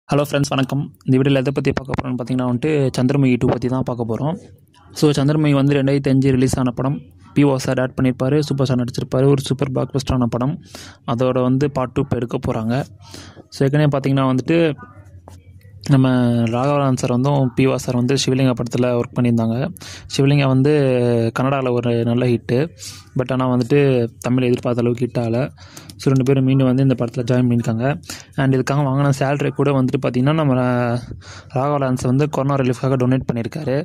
Hello friends வணக்கம் இந்த வீடியோவில் எதை பற்றி பார்க்க போகிறோம்னு பார்த்தீங்கன்னா வந்துட்டு சந்திரமுகி டூ பற்றி தான் பார்க்க போகிறோம் ஸோ சந்திரமுகி வந்து ரெண்டாயிரத்தி அஞ்சு ரிலீஸ் ஆன படம் பிஓ சார் ஆட் பண்ணியிருப்பார் சூப்பர் ஸ்டார் நடிச்சிருப்பாரு ஒரு சூப்பர் பிளாக் பஸ்டான படம் அதோட வந்து பார்ட் டூ இப்போ எடுக்க போகிறாங்க ஸோ ஏற்கனவே பார்த்தீங்கன்னா வந்துட்டு நம்ம ராகவரான் சார் வந்து பிவா சார் வந்து சிவலிங்க படத்தில் ஒர்க் பண்ணியிருந்தாங்க சிவலிங்கம் வந்து கன்னடாவில் ஒரு நல்ல ஹிட்டு பட் ஆனால் வந்துட்டு தமிழ் எதிர்பார்த்த அளவுக்கு ஹிட் ஆகலை ஸோ ரெண்டு பேரும் மீண்டும் வந்து இந்த படத்தில் ஜாயின் பண்ணியிருக்காங்க அண்ட் இதுக்காக வாங்கின சேலரி கூட வந்துட்டு பார்த்திங்கன்னா நம்ம ராகவலான்ஸ் வந்து கொரோனா ரிலீஃப்காக டொனேட் பண்ணியிருக்காரு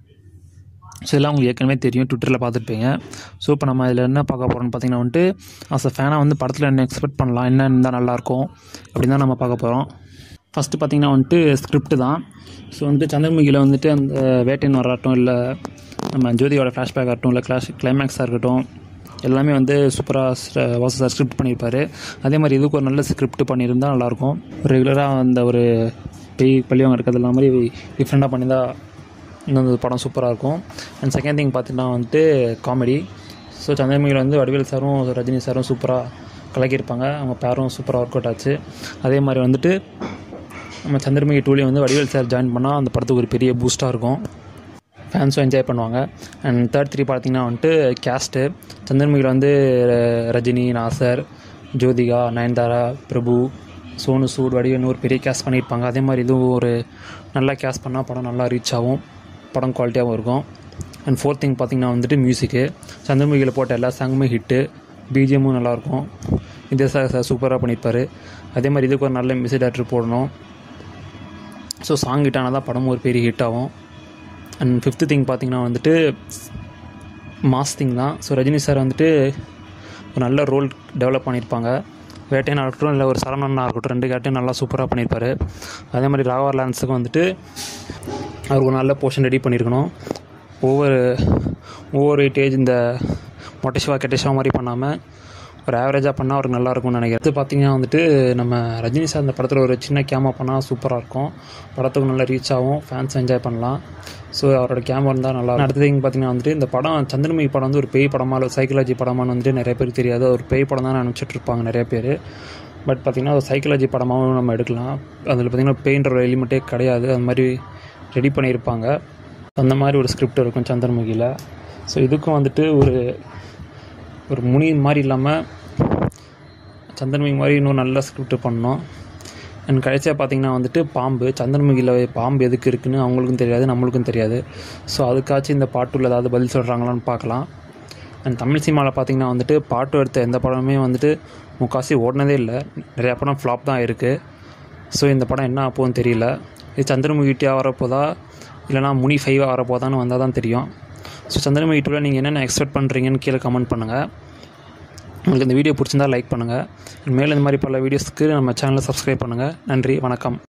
ஸோ இதெல்லாம் உங்களுக்கு ஏற்கனவே தெரியும் ட்விட்டரில் பார்த்துருப்பீங்க ஸோ இப்போ நம்ம இதில் என்ன பார்க்க போகிறோம்னு பார்த்தீங்கன்னா வந்துட்டு அஸ் அ ஃபேனாக வந்து படத்தில் என்ன எக்ஸ்பெக்ட் பண்ணலாம் என்ன இருந்தால் நல்லாயிருக்கும் அப்படின்னு தான் நம்ம பார்க்க போகிறோம் ஃபஸ்ட்டு பார்த்தீங்கன்னா வந்துட்டு ஸ்கிரிப்ட் தான் ஸோ வந்துட்டு சந்திரமுகியில் வந்துட்டு அந்த வேட்டையின் வராட்டும் இல்லை நம்ம ஜோதியோட ஃப்ளாஷ்பேக் ஆகட்டும் இல்லை கிளாஷ் கிளைமேக்ஸாக இருக்கட்டும் எல்லாமே வந்து சூப்பராக வாசு சார் ஸ்கிரிப்ட் பண்ணியிருப்பார் அதே மாதிரி இதுக்கு ஒரு நல்ல ஸ்கிரிப்ட் பண்ணியிருந்தால் நல்லாயிருக்கும் ரெகுலராக அந்த ஒரு பேய் பள்ளிவாங்க இருக்கிறது எல்லா மாதிரி டிஃப்ரெண்ட்டாக பண்ணியிருந்தா இன்னும் இந்த படம் சூப்பராக இருக்கும் அண்ட் செகண்ட் திங் பார்த்தீங்கன்னா வந்துட்டு காமெடி ஸோ சந்திரமுகியில் வந்து வடிவேல் சாரும் ரஜினி சாரும் சூப்பராக கலக்கியிருப்பாங்க அவங்க பேரும் சூப்பராக ஒர்க் அவுட் ஆச்சு அதே மாதிரி வந்துட்டு நம்ம சந்திரமுகி டூலேயும் வந்து வடிவேல் சார் ஜாயின் பண்ணால் அந்த படத்துக்கு ஒரு பெரிய பூஸ்ட்டாக இருக்கும் ஃபேன்ஸும் என்ஜாய் பண்ணுவாங்க அண்ட் தேர்ட் த்ரீ பார்த்தீங்கன்னா வந்துட்டு கேஸ்ட்டு சந்திரமுகியில் வந்து ர- ரஜினி நாசர் ஜோதிகா நயன்தாரா பிரபு சோனு சூட் வடிவேல்னு ஒரு பெரிய கேஸ்ட் பண்ணியிருப்பாங்க அதே மாதிரி இதுவும் ஒரு நல்லா கேஸ்ட் பண்ணால் படம் நல்லா ரீச் ஆகும் படம் குவாலிட்டியாகவும் இருக்கும் அண்ட் ஃபோர்த் திங் பார்த்தீங்கன்னா வந்துட்டு மியூசிக்கு சந்திரமுகியில் போட்ட எல்லா சாங்குமே ஹிட்டு பிஜிஎம்மும் நல்லாயிருக்கும் இதே சார் சார் சூப்பராக பண்ணியிருப்பார் அதே மாதிரி இதுக்கு ஒரு நல்ல மியூசிக் டேரக்டர் போடணும் ஸோ சாங் ஹிட் ஆனால் தான் படமும் ஒரு பெரிய ஹிட் ஆகும் அண்ட் ஃபிஃப்த்து திங் பார்த்தீங்கன்னா வந்துட்டு மாஸ் திங் தான் ஸோ ரஜினி சார் வந்துட்டு ஒரு நல்ல ரோல் டெவலப் பண்ணியிருப்பாங்க வேட்டையனாக இருக்கட்டும் இல்லை ஒரு சரவணனாக இருக்கட்டும் ரெண்டு கேட்டையும் நல்லா சூப்பராக பண்ணியிருப்பாரு அதே மாதிரி ராகவர் லான்ஸுக்கு வந்துட்டு அவருக்கு ஒரு நல்ல போர்ஷன் ரெடி பண்ணியிருக்கணும் ஒவ்வொரு ஒவ்வொரு வெயிட்டேஜ் இந்த மொட்டை கெட்டேஷா மாதிரி பண்ணாமல் ஒரு ஆவரேஜாக பண்ணால் அவருக்கு நல்லா இருக்கும்னு நினைக்கிறேன் அடுத்து பார்த்தீங்கன்னா வந்துட்டு நம்ம ரஜினி சார் இந்த படத்தில் ஒரு சின்ன கேமா பண்ணால் சூப்பராக இருக்கும் படத்துக்கு நல்லா ரீச் ஆகும் ஃபேன்ஸ் என்ஜாய் பண்ணலாம் ஸோ அவரோட கேமரா இருந்தால் நல்லா இருக்கும். அடுத்தது இங்கே பார்த்தீங்கன்னா வந்துட்டு இந்த படம் சந்திரமுகி படம் வந்து ஒரு பேய் படமா இல்லை சைக்காலஜி படமான்னு வந்துட்டு நிறைய பேருக்கு தெரியாது ஒரு பேய் படம் தான் நினச்சிட்டு இருப்பாங்க நிறைய பேர் பட் பார்த்திங்கன்னா ஒரு சைக்காலஜி படமாகவும் நம்ம எடுக்கலாம் அதில் பார்த்திங்கன்னா பெயின்ற ஒரு எலிமெண்ட்டே கிடையாது அந்த மாதிரி ரெடி பண்ணியிருப்பாங்க அந்த மாதிரி ஒரு ஸ்கிரிப்ட் இருக்கும் சந்திரமுகியில் ஸோ இதுக்கும் வந்துட்டு ஒரு ஒரு முனி மாதிரி இல்லாமல் சந்திரமுகி மாதிரி இன்னும் நல்ல ஸ்கிரிப்ட் பண்ணோம் அண்ட் கடைசியாக பார்த்தீங்கன்னா வந்துட்டு பாம்பு சந்திரமுகியில் பாம்பு எதுக்கு இருக்குன்னு அவங்களுக்கும் தெரியாது நம்மளுக்கும் தெரியாது ஸோ அதுக்காச்சும் இந்த பாட்டுல ஏதாவது பதில் சொல்கிறாங்களான்னு பார்க்கலாம் அண்ட் தமிழ் சினிமாவில் பார்த்தீங்கன்னா வந்துட்டு பாட்டு எடுத்த எந்த படமுமே வந்துட்டு முக்காசி ஓடினதே இல்லை நிறையா படம் ஃப்ளாப் தான் இருக்குது ஸோ இந்த படம் என்ன ஆப்போன்னு தெரியல இது சந்திரமுகிட்டியாக வரப்போதா இல்லைனா முனி ஃபைவாக வரப்போதான்னு வந்தால் தான் தெரியும் ஸோ சந்திரமுகி டூவில் நீங்கள் என்னென்ன எக்ஸ்பெக்ட் பண்ணுறீங்கன்னு கீழே கமெண்ட் பண்ணுங்கள் உங்களுக்கு இந்த வீடியோ பிடிச்சிருந்தா லைக் பண்ணுங்கள் மேலும் இந்த மாதிரி பல வீடியோஸ்க்கு நம்ம சேனலை சப்ஸ்கிரைப் பண்ணுங்கள் நன்றி வணக்கம்